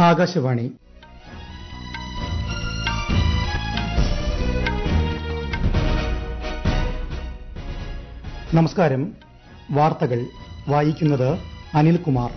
ആകാശവാണി നമസ്കാരം വാർത്തകൾ വായിക്കുന്നത് അനിൽകുമാർ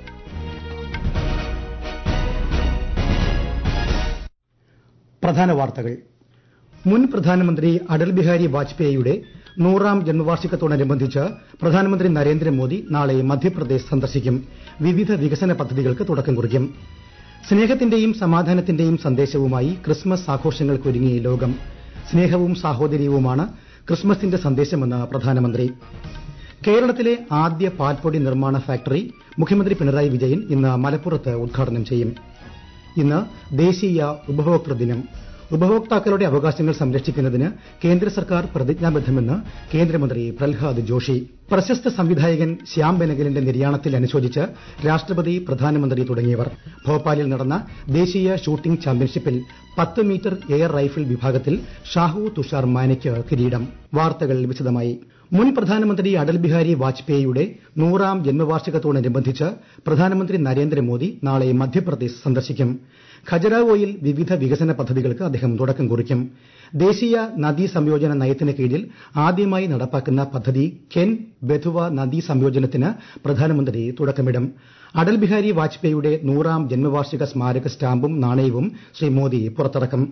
പ്രധാന വാർത്തകൾ മുൻ പ്രധാനമന്ത്രി അടൽ ബിഹാരി വാജ്പേയിയുടെ നൂറാം ജന്മവാർഷികത്തോടനുബന്ധിച്ച് പ്രധാനമന്ത്രി നരേന്ദ്രമോദി നാളെ മധ്യപ്രദേശ് സന്ദർശിക്കും വിവിധ വികസന പദ്ധതികൾക്ക് തുടക്കം കുറിക്കും സ്നേഹത്തിന്റെയും സമാധാനത്തിന്റെയും സന്ദേശവുമായി ക്രിസ്മസ് ആഘോഷങ്ങൾക്കൊരുങ്ങി ലോകം സ്നേഹവും സാഹോദര്യവുമാണ് ക്രിസ്മസിന്റെ സന്ദേശമെന്ന് പ്രധാനമന്ത്രി കേരളത്തിലെ ആദ്യ പാൽപ്പൊടി നിർമ്മാണ ഫാക്ടറി മുഖ്യമന്ത്രി പിണറായി വിജയൻ ഇന്ന് മലപ്പുറത്ത് ഉദ്ഘാടനം ചെയ്യും ഇന്ന് ദേശീയ ഉപഭോക്തൃ ദിനം ഉപഭോക്താക്കളുടെ അവകാശങ്ങൾ സംരക്ഷിക്കുന്നതിന് കേന്ദ്ര സർക്കാർ പ്രതിജ്ഞാബദ്ധമെന്ന് കേന്ദ്രമന്ത്രി പ്രഹ്ലാദ് ജോഷി പ്രശസ്ത സംവിധായകൻ ശ്യാം ബെനഗലിന്റെ നിര്യാണത്തിൽ അനുശോചിച്ച് രാഷ്ട്രപതി പ്രധാനമന്ത്രി തുടങ്ങിയവർ ഭോപ്പാലിൽ നടന്ന ദേശീയ ഷൂട്ടിംഗ് ചാമ്പ്യൻഷിപ്പിൽ പത്ത് മീറ്റർ എയർ റൈഫിൾ വിഭാഗത്തിൽ ഷാഹു തുഷാർ മാനെയ്ക്ക് കിരീടം വാർത്തകൾ വിശദമായി മുൻ പ്രധാനമന്ത്രി അടൽ ബിഹാരി വാജ്പേയിയുടെ നൂറാം ജന്മവാർഷികത്തോടനുബന്ധിച്ച് പ്രധാനമന്ത്രി നരേന്ദ്രമോദി നാളെ മധ്യപ്രദേശ് സന്ദർശിക്കും ഖജരാവോയിൽ വിവിധ വികസന പദ്ധതികൾക്ക് അദ്ദേഹം തുടക്കം കുറിക്കും ദേശീയ നദീ സംയോജന നയത്തിന് കീഴിൽ ആദ്യമായി നടപ്പാക്കുന്ന പദ്ധതി കെൻ ബെധുവ നദീ സംയോജനത്തിന് പ്രധാനമന്ത്രി തുടക്കമിടും അടൽ ബിഹാരി വാജ്പേയിയുടെ നൂറാം ജന്മവാർഷിക സ്മാരക സ്റ്റാമ്പും നാണയവും ശ്രീ മോദി പുറത്തിറക്കും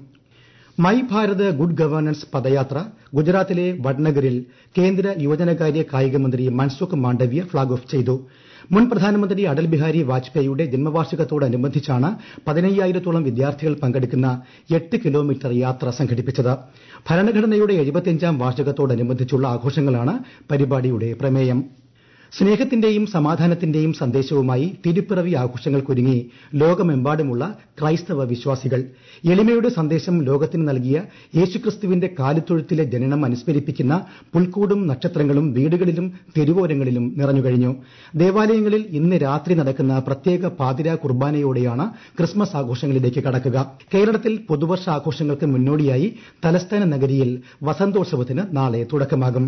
my Bharat good governance padayatra ഗുജറാത്തിലെ വഡ്നഗറിൽ കേന്ദ്ര യുവജനകാര്യ കായിക മന്ത്രി മൻസുഖ് മാണ്ഡവ്യ ഫ്ളാഗ് ഓഫ് ചെയ്തു മുൻ പ്രധാനമന്ത്രി അടൽ ബിഹാരി വാജ്പേയിയുടെ ജന്മവാർഷികത്തോടനുബന്ധിച്ചാണ് പതിനയ്യായിരത്തോളം വിദ്യാർത്ഥികൾ പങ്കെടുക്കുന്ന എട്ട് കിലോമീറ്റർ യാത്ര സംഘടിപ്പിച്ചത് ഭരണഘടനയുടെ എഴുപത്തിയഞ്ചാം വാർഷികത്തോടനുബന്ധിച്ചുള്ള ആഘോഷങ്ങളാണ് പരിപാടിയുടെ പ്രമേയം സ്നേഹത്തിന്റെയും സമാധാനത്തിന്റെയും സന്ദേശവുമായി തിരുപ്പിറവി ആഘോഷങ്ങൾക്കൊരുങ്ങി ലോകമെമ്പാടുമുള്ള ക്രൈസ്തവ വിശ്വാസികൾ എളിമയുടെ സന്ദേശം ലോകത്തിന് നൽകിയ യേശുക്രിസ്തുവിന്റെ കാലിത്തൊഴുത്തിലെ ജനനം അനുസ്മരിപ്പിക്കുന്ന പുൽക്കൂടും നക്ഷത്രങ്ങളും വീടുകളിലും തെരുവോരങ്ങളിലും നിറഞ്ഞുകഴിഞ്ഞു ദേവാലയങ്ങളിൽ ഇന്ന് രാത്രി നടക്കുന്ന പ്രത്യേക പാതിരാ കുർബാനയോടെയാണ് ക്രിസ്മസ് ആഘോഷങ്ങളിലേക്ക് കടക്കുക കേരളത്തിൽ പുതുവർഷ ആഘോഷങ്ങൾക്ക് മുന്നോടിയായി തലസ്ഥാന നഗരിയിൽ വസന്തോത്സവത്തിന് നാളെ തുടക്കമാകും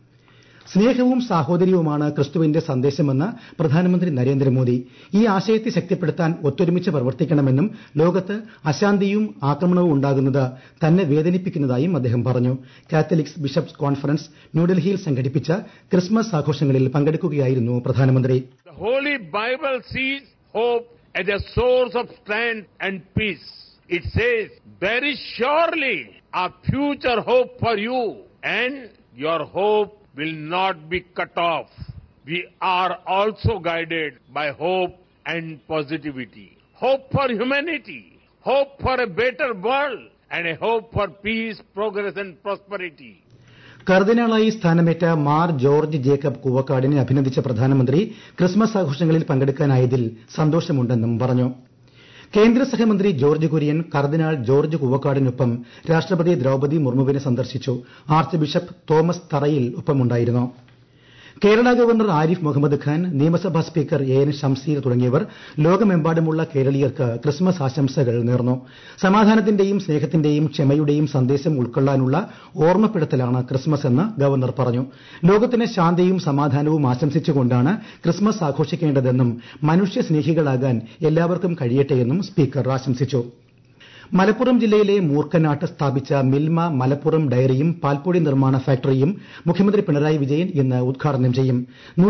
സ്നേഹവും സാഹോദര്യവുമാണ് ക്രിസ്തുവിന്റെ സന്ദേശമെന്ന് പ്രധാനമന്ത്രി നരേന്ദ്രമോദി ഈ ആശയത്തെ ശക്തിപ്പെടുത്താൻ ഒത്തൊരുമിച്ച് പ്രവർത്തിക്കണമെന്നും ലോകത്ത് അശാന്തിയും ആക്രമണവും ഉണ്ടാകുന്നത് തന്നെ വേദനിപ്പിക്കുന്നതായും അദ്ദേഹം പറഞ്ഞു കാത്തലിക്സ് ബിഷപ്സ് കോൺഫറൻസ് ന്യൂഡൽഹിയിൽ സംഘടിപ്പിച്ച ക്രിസ്മസ് ആഘോഷങ്ങളിൽ പങ്കെടുക്കുകയായിരുന്നു പ്രധാനമന്ത്രി The Holy Bible sees hope as a source of strength and peace. It says, there is surely a future hope for you and your hope will not be cut off. We are also guided by hope and positivity. Hope for humanity, hope for a better world, and a hope for peace, progress and prosperity. കർദിനാളായി സ്ഥാനമേറ്റ Mar George Jacob കൂവക്കാടിനെ അഭിനന്ദിച്ച പ്രധാനമന്ത്രി Christmas ആഘോഷങ്ങളിൽ പങ്കെടുക്കാനായതിൽ സന്തോഷമുണ്ടെന്നും പറഞ്ഞു കേന്ദ്ര സഹമന്ത്രി ജോർജ് കുര്യൻ കർദിനാൾ ജോർജ് കുവക്കാടിനൊപ്പം രാഷ്ട്രപതി ദ്രൌപതി മുർമുവിനെ സന്ദർശിച്ചു ആർച്ച് ബിഷപ്പ് തോമസ് തറയിൽ ഒപ്പമുണ്ടായിരുന്നു കേരള ഗവർണർ ആരിഫ് മുഹമ്മദ് ഖാൻ നിയമസഭാ സ്പീക്കർ എ എൻ ഷംസീർ തുടങ്ങിയവർ ലോകമെമ്പാടുമുള്ള കേരളീയർക്ക് ക്രിസ്മസ് ആശംസകൾ നേർന്നു സമാധാനത്തിന്റെയും സ്നേഹത്തിന്റെയും ക്ഷമയുടെയും സന്ദേശം ഉൾക്കൊള്ളാനുള്ള ഓർമ്മപ്പെടുത്തലാണ് ക്രിസ്മസ് എന്ന് ഗവർണർ പറഞ്ഞു ലോകത്തിന് ശാന്തിയും സമാധാനവും ആശംസിച്ചുകൊണ്ടാണ് ക്രിസ്മസ് ആഘോഷിക്കേണ്ടതെന്നും മനുഷ്യസ്നേഹികളാകാൻ എല്ലാവർക്കും കഴിയട്ടെയെന്നും സ്പീക്കർ ആശംസിച്ചു മലപ്പുറം ജില്ലയിലെ മൂർക്കനാട്ട് സ്ഥാപിച്ച മിൽമ മലപ്പുറം ഡയറിയും പാൽപ്പൊടി നിർമ്മാണ ഫാക്ടറിയും മുഖ്യമന്ത്രി പിണറായി വിജയൻ ഇന്ന് ഉദ്ഘാടനം ചെയ്യും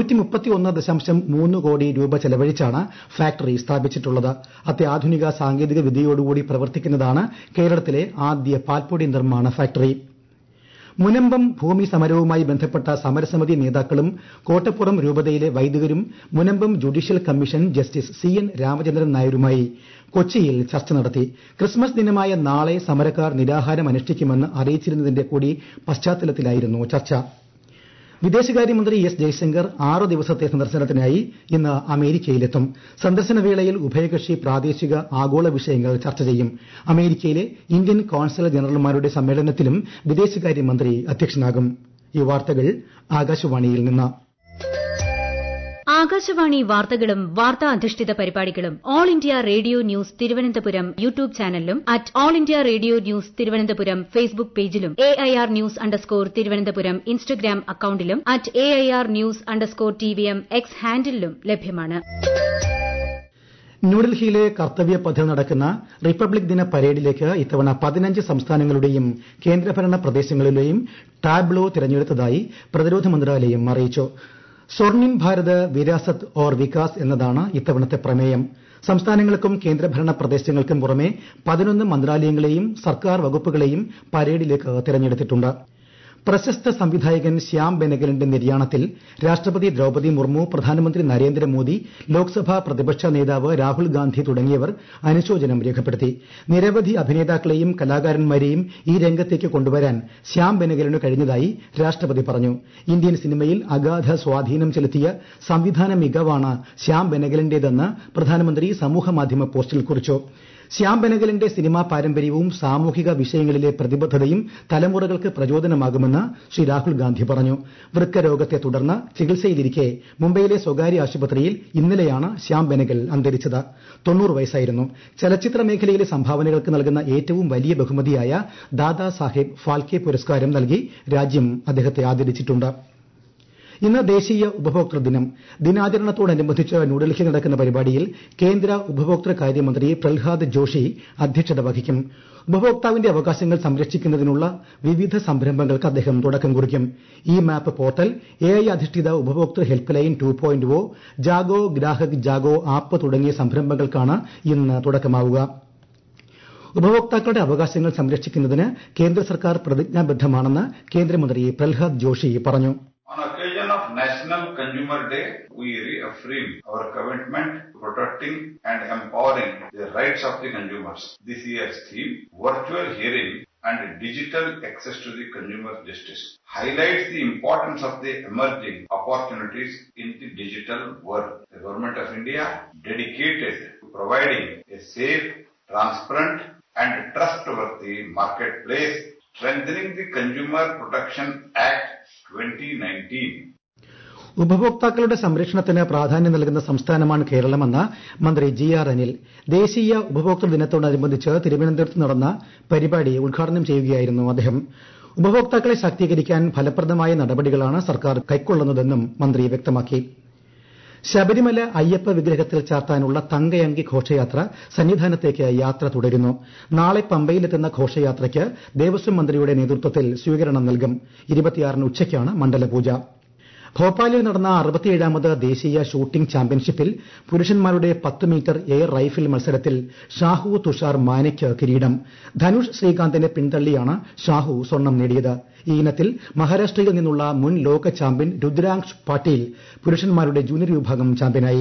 കോടി രൂപ ചെലവഴിച്ചാണ് ഫാക്ടറി സ്ഥാപിച്ചിട്ടുള്ളത് അത്യാധുനിക സാങ്കേതിക വിദ്യയോടുകൂടി പ്രവർത്തിക്കുന്നതാണ് കേരളത്തിലെ ആദ്യ പാൽപ്പൊടി നിർമ്മാണ ഫാക്ടറി മുനമ്പം ഭൂമി സമരവുമായി ബന്ധപ്പെട്ട സമരസമിതി നേതാക്കളും കോട്ടപ്പുറം രൂപതയിലെ വൈദികരും Munambam judicial commission justice C N Ramachandran നായരുമായി കൊച്ചിയിൽ ചർച്ച നടത്തി ക്രിസ്മസ് ദിനമായ നാളെ സമരക്കാർ നിരാഹാരം അനുഷ്ഠിക്കുമെന്ന് അറിയിച്ചിരുന്നതിന്റെ കൂടി പശ്ചാത്തലത്തിലായിരുന്നു ചർച്ച വിദേശകാര്യമന്ത്രി എസ് ജയശങ്കർ ആറ് ദിവസത്തെ സന്ദർശനത്തിനായി ഇന്ന് അമേരിക്കയിലെത്തും സന്ദർശനവേളയിൽ ഉഭയകക്ഷി പ്രാദേശിക ആഗോള വിഷയങ്ങൾ ചർച്ച ചെയ്യും അമേരിക്കയിലെ ഇന്ത്യൻ കോൺസൽ ജനറൽമാരുടെ സമ്മേളനത്തിലും വിദേശകാര്യമന്ത്രി അധ്യക്ഷനാകും ഈ വാർത്തകൾ ആകാശവാണിയിൽ നിന്ന് ആകാശവാണി വാർത്തകളും വാർത്താ അധിഷ്ഠിത പരിപാടികളും All India Radio news Thiruvananthapuram YouTube ചാനലിലും at All India Radio news Thiruvananthapuram Facebook പേജിലും A I R news underscore Thiruvananthapuram Instagram അക്കൌണ്ടിലും at A I R news underscore T V M X ഹാൻഡിലും ലഭ്യമാണ് ന്യൂഡൽഹിയിലെ കർത്തവ്യ പഥിൽ നടക്കുന്ന റിപ്പബ്ലിക് ദിന പരേഡിലേക്ക് ഇത്തവണ പതിനഞ്ച് സംസ്ഥാനങ്ങളുടെയും കേന്ദ്രഭരണ പ്രദേശങ്ങളിലെയും ടാബ്ലോ തിരഞ്ഞെടുത്തതായി പ്രതിരോധ മന്ത്രാലയം അറിയിച്ചു സ്വർണിം ഭാരത് വിരാസത് ഓർ വികാസ് എന്നതാണ് ഇത്തവണത്തെ പ്രമേയം സംസ്ഥാനങ്ങൾക്കും കേന്ദ്രഭരണ പ്രദേശങ്ങൾക്കും പുറമെ പതിനൊന്ന് മന്ത്രാലയങ്ങളെയും സർക്കാർ വകുപ്പുകളെയും പരേഡിലേക്ക് തിരഞ്ഞെടുത്തിട്ടുണ്ട് പ്രശസ്ത സംവിധായകൻ ശ്യാം ബെനഗലിന്റെ നിര്യാണത്തിൽ രാഷ്ട്രപതി ദ്രൌപദി മുർമു പ്രധാനമന്ത്രി നരേന്ദ്രമോദി ലോക്സഭാ പ്രതിപക്ഷ നേതാവ് രാഹുൽ ഗാന്ധി തുടങ്ങിയവർ അനുശോചനം രേഖപ്പെടുത്തി നിരവധി അഭിനേതാക്കളെയും കലാകാരന്മാരെയും ഈ രംഗത്തേക്ക് കൊണ്ടുവരാൻ ശ്യാം ബെനഗലിന് കഴിഞ്ഞതായി രാഷ്ട്രപതി പറഞ്ഞു ഇന്ത്യൻ സിനിമയിൽ അഗാധ സ്വാധീനം ചെലുത്തിയ സംവിധാന മികവാണ് ശ്യാം ബെനഗലിന്റേതെന്ന് പ്രധാനമന്ത്രി സമൂഹമാധ്യമ പോസ്റ്റിൽ കുറിച്ചു ശ്യാം ബെനഗലിന്റെ സിനിമാ പാരമ്പര്യവും സാമൂഹിക വിഷയങ്ങളിലെ പ്രതിബദ്ധതയും തലമുറകൾക്ക് പ്രചോദനമാകുമെന്ന് ശ്രീ രാഹുൽ ഗാന്ധി പറഞ്ഞു വൃക്ക രോഗത്തെ തുടർന്ന് ചികിത്സയിലിരിക്കെ മുംബൈയിലെ സ്വകാര്യ ആശുപത്രിയിൽ ഇന്നലെയാണ് ശ്യാം ബെനഗൽ അന്തരിച്ചത് തൊണ്ണൂറ് വയസ്സായിരുന്നു ചലച്ചിത്ര മേഖലയിലെ സംഭാവനകൾക്ക് നൽകുന്ന ഏറ്റവും വലിയ ബഹുമതിയായ ദാദാ സാഹേബ് ഫാൽക്കെ പുരസ്കാരം നൽകി രാജ്യം അദ്ദേഹത്തെ ആദരിച്ചിട്ടുണ്ട് ഇന്ന് ദേശീയ ഉപഭോക്തൃ ദിനം ദിനാചരണത്തോടനുബന്ധിച്ച് ന്യൂഡൽഹിയിൽ നടക്കുന്ന പരിപാടിയിൽ കേന്ദ്ര ഉപഭോക്തൃ കാര്യമന്ത്രി പ്രഹ്ലാദ് ജോഷി അധ്യക്ഷത വഹിക്കും ഉപഭോക്താവിന്റെ അവകാശങ്ങൾ സംരക്ഷിക്കുന്നതിനുള്ള വിവിധ സംരംഭങ്ങൾക്ക് അദ്ദേഹം തുടക്കം കുറിക്കും e map portal A I അധിഷ്ഠിത ഉപഭോക്തൃ help line two point O Jago Grahak Jago app തുടങ്ങിയ സംരംഭങ്ങൾക്കാണ് ഇന്ന് തുടക്കമാവുക ഉപഭോക്താക്കളുടെ അവകാശങ്ങൾ സംരക്ഷിക്കുന്നതിന് കേന്ദ്ര സർക്കാർ പ്രതിജ്ഞാബദ്ധമാണെന്ന് കേന്ദ്രമന്ത്രി പ്രഹ്ലാദ് ജോഷി പറഞ്ഞു On occasion of National Consumer Day, we reaffirm our commitment to protecting and empowering the rights of the consumers. This year's theme, Virtual Hearing and Digital Access to the Consumer Justice, highlights the importance of the emerging opportunities in the digital world. The Government of India dedicated to providing a safe, transparent and trustworthy marketplace, strengthening the Consumer Protection Act 2019. ഉപഭോക്താക്കളുടെ സംരക്ഷണത്തിന് പ്രാധാന്യം നൽകുന്ന സംസ്ഥാനമാണ് കേരളമെന്ന് മന്ത്രി G R Anil ദേശീയ ഉപഭോക്തൃ ദിനത്തോടനുബന്ധിച്ച് തിരുവനന്തപുരത്ത് നടന്ന പരിപാടി ഉദ്ഘാടനം ചെയ്യുകയായിരുന്നു അദ്ദേഹം ഉപഭോക്താക്കളെ ശാക്തീകരിക്കാൻ ഫലപ്രദമായ നടപടികളാണ് സർക്കാർ കൈക്കൊള്ളുന്നതെന്നും മന്ത്രി വ്യക്തമാക്കി ശബരിമല അയ്യപ്പ വിഗ്രഹത്തിൽ ചാർത്താനുള്ള തങ്കയങ്കി ഘോഷയാത്ര സന്നിധാനത്തേക്ക് യാത്ര തുടരുന്നു നാളെ പമ്പയിലെത്തുന്ന ഘോഷയാത്രയ്ക്ക് ദേവസ്വം മന്ത്രിയുടെ നേതൃത്വത്തിൽ സ്വീകരണം നൽകും ഇരുപത്തിയാറിന് ഉച്ചയ്ക്കാണ് മണ്ഡലപൂജ ഭോപ്പാലിൽ നടന്ന അറുപത്തിയേഴാമത് ദേശീയ ഷൂട്ടിംഗ് ചാമ്പ്യൻഷിപ്പിൽ പുരുഷന്മാരുടെ പത്ത് മീറ്റർ എയർ റൈഫിൾ മത്സരത്തിൽ ഷാഹു തുഷാർ മാനെയ്ക്ക് കിരീടം ധനുഷ് ശ്രീകാന്തിനെ പിന്തള്ളിയാണ് ഷാഹു സ്വർണം നേടിയത് ഈ ഇനത്തിൽ മഹാരാഷ്ട്രയിൽ നിന്നുള്ള മുൻ ലോക ചാമ്പ്യൻ രുദ്രാംശ് പാട്ടീൽ പുരുഷന്മാരുടെ ജൂനിയർ വിഭാഗം ചാമ്പ്യനായി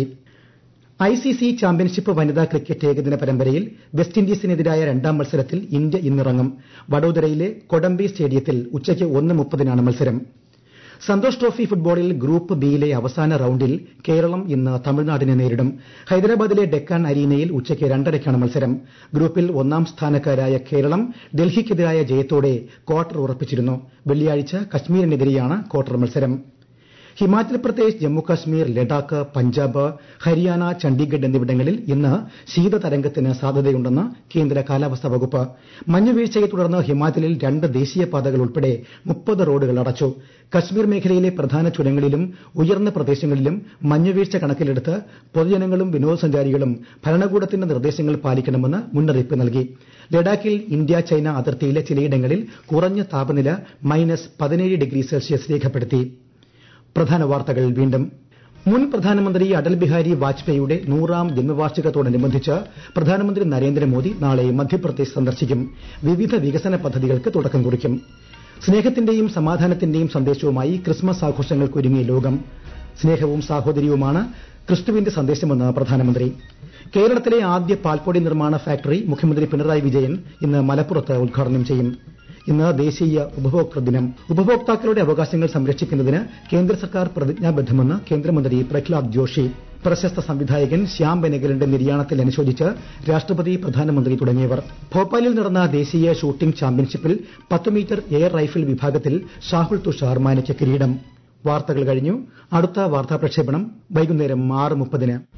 ഐസിസി ചാമ്പ്യൻഷിപ്പ് വനിതാ ക്രിക്കറ്റ് ഏകദിന പരമ്പരയിൽ വെസ്റ്റ് ഇൻഡീസിനെതിരായ രണ്ടാം മത്സരത്തിൽ ഇന്ത്യ ഇന്നിറങ്ങും വഡോദരയിലെ കൊഡംബി സ്റ്റേഡിയത്തിൽ ഉച്ചയ്ക്ക് ഒന്ന് മുപ്പതിനാണ് മത്സരം സന്തോഷ് ട്രോഫി ഫുട്ബോളിൽ ഗ്രൂപ്പ് ബിയിലെ അവസാന റൌണ്ടിൽ കേരളം ഇന്ന് തമിഴ്നാടിനെ നേരിടും ഹൈദരാബാദിലെ ഡെക്കാൻ അരീനയിൽ ഉച്ചയ്ക്ക് രണ്ടരയ്ക്കാണ് മത്സരം ഗ്രൂപ്പിൽ ഒന്നാം സ്ഥാനക്കാരായ കേരളം ഡൽഹിക്കെതിരായ ജയത്തോടെ ക്വാർട്ടർ ഉറപ്പിച്ചിരുന്നു വെള്ളിയാഴ്ച കശ്മീരിനെതിരെയാണ് ക്വാർട്ടർ മത്സരം ഹിമാചൽ പ്രദേശ് ജമ്മുകാശ്മീർ ലഡാക്ക് പഞ്ചാബ് ഹരിയാന ചണ്ഡീഗഡ് എന്നിവിടങ്ങളിൽ ഇന്ന് ശീതതരംഗത്തിന് സാധ്യതയുണ്ടെന്ന് കേന്ദ്ര കാലാവസ്ഥാ വകുപ്പ് മഞ്ഞുവീഴ്ചയെ തുടർന്ന് ഹിമാചലിൽ രണ്ട് ദേശീയപാതകൾ ഉൾപ്പെടെ മുപ്പത് റോഡുകൾ അടച്ചു കശ്മീർ മേഖലയിലെ പ്രധാന ചുരങ്ങളിലും ഉയർന്ന പ്രദേശങ്ങളിലും മഞ്ഞുവീഴ്ച കണക്കിലെടുത്ത് പൊതുജനങ്ങളും വിനോദസഞ്ചാരികളും ഭരണകൂടത്തിന്റെ നിർദ്ദേശങ്ങൾ പാലിക്കണമെന്ന് മുന്നറിയിപ്പ് നൽകി ലഡാക്കിൽ ഇന്ത്യ ചൈന അതിർത്തിയിലെ ചിലയിടങ്ങളിൽ കുറഞ്ഞ താപനില മൈനസ് പതിനേഴ് ഡിഗ്രി സെൽഷ്യസ് രേഖപ്പെടുത്തി പ്രധാന വാർത്തകൾ വീണ്ടും മുൻ പ്രധാനമന്ത്രി അടൽ ബിഹാരി വാജ്പേയിയുടെ നൂറാം ജന്മവാർഷികത്തോടനുബന്ധിച്ച് പ്രധാനമന്ത്രി നരേന്ദ്രമോദി നാളെ മധ്യപ്രദേശ് സന്ദർശിക്കും വിവിധ വികസന പദ്ധതികൾക്ക് തുടക്കം കുറിക്കും സ്നേഹത്തിന്റെയും സമാധാനത്തിന്റെയും സന്ദേശവുമായി ക്രിസ്മസ് ആഘോഷങ്ങൾക്കൊരുങ്ങിയ ലോകം സ്നേഹവും സാഹോദര്യവുമാണ് ക്രിസ്തുവിന്റെ സന്ദേശമെന്ന് പ്രധാനമന്ത്രി കേരളത്തിലെ ആദ്യ പാൽപ്പൊടി നിർമ്മാണ ഫാക്ടറി മുഖ്യമന്ത്രി പിണറായി വിജയൻ ഇന്ന് മലപ്പുറത്ത് ഉദ്ഘാടനം ചെയ്യും ഇന്ന് ദേശീയ ഉപഭോക്തൃ ദിനം ഉപഭോക്താക്കളുടെ അവകാശങ്ങൾ സംരക്ഷിക്കുന്നതിന് കേന്ദ്ര സർക്കാർ പ്രതിജ്ഞാബദ്ധമെന്ന് കേന്ദ്രമന്ത്രി പ്രഹ്ലാദ് ജോഷി പ്രശസ്ത സംവിധായകൻ ശ്യാം ബെനഗലിന്റെ നിര്യാണത്തിൽ അനുശോചിച്ച് രാഷ്ട്രപതി പ്രധാനമന്ത്രി തുടങ്ങിയവർ ഭോപ്പാലിൽ നടന്ന ദേശീയ ഷൂട്ടിംഗ് ചാമ്പ്യൻഷിപ്പിൽ പത്ത് മീറ്റർ എയർ റൈഫിൾ വിഭാഗത്തിൽ ഷാഹുൽ തുഷാർ മാനയ്ക്ക് കിരീടം വാർത്തകൾ കഴിഞ്ഞു അടുത്ത വാർത്താ പ്രക്ഷേപണം വൈകുന്നേരം ആറ് മുപ്പതിന്